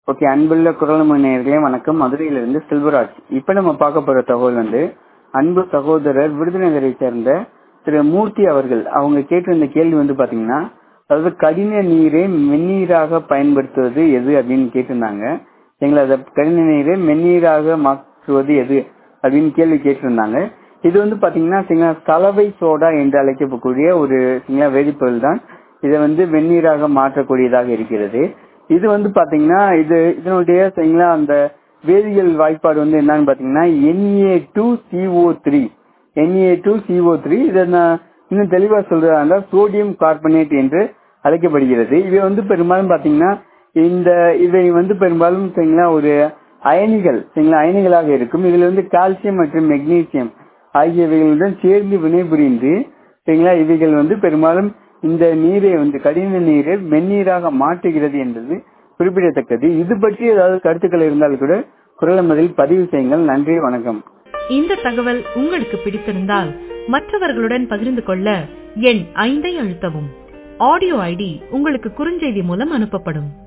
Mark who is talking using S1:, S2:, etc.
S1: okay அன்புள்ள குரல் நேயர்களே வணக்கம் மதுரையிலிருந்து செல்வராஜ் இப்ப நம்ம பார்க்க போற தகவல் வந்து அன்பு சகோதரர் விருதுநகரை சேர்ந்த திரு மூர்த்தி அவர்கள் அவங்க கேட்டிருந்த கேள்வி வந்து பாத்தீங்கன்னா அதாவது கடின நீரை மென்னீராக பயன்படுத்துவது எது அப்படின்னு கேட்டிருந்தாங்க எங்களை அதை கடின நீரை மென்னீராக மாற்றுவது எது அப்படின்னு கேள்வி கேட்டிருந்தாங்க இது வந்து பாத்தீங்கன்னா சரிங்களா, சலவை சோடா என்று அழைக்கக்கூடிய ஒரு சரிங்களா, வேதிப்பொருள் தான் இதை வந்து வெந்நீராக மாற்றக்கூடியதாக இருக்கிறது இது வந்து பாத்தீங்கன்னா இது இதனுடைய சரிங்களா அந்த வேதியியல் வாய்ப்பாடு வந்து என்னன்னு பாத்தீங்கன்னா N A two C O three N A two C O three இதை நான் இன்னும் தெளிவா சொல்றதா சோடியம் கார்பனேட் என்று அழைக்கப்படுகிறது இவை வந்து பெரும்பாலும் பாத்தீங்கன்னா இந்த இவை வந்து பெரும்பாலும் சரிங்களா ஒரு அயனிகள் சரிங்களா அயனிகளாக இருக்கும் இதுல வந்து கால்சியம் மற்றும் மெக்னீசியம் ஆகியவைகளுடன் சேர்ந்து வினைபுரிந்து சரிங்களா இவைகள் வந்து பெரும்பாலும் இந்த நீரை வந்து கடின நீரை மென்னீராக மாற்றுகிறது என்பது குறிப்பிடத்தக்கது இது பற்றி ஏதாவது கருத்துக்கள் இருந்தால் கூட குரல் மதில் பதிவு செய்யுங்கள் நன்றி வணக்கம்
S2: இந்த தகவல் உங்களுக்கு பிடித்திருந்தால் மற்றவர்களுடன் பகிர்ந்து கொள்ள எண் ஐந்தை அழுத்தவும் ஆடியோ ஐடி உங்களுக்கு குறுஞ்செய்தி மூலம் அனுப்பப்படும்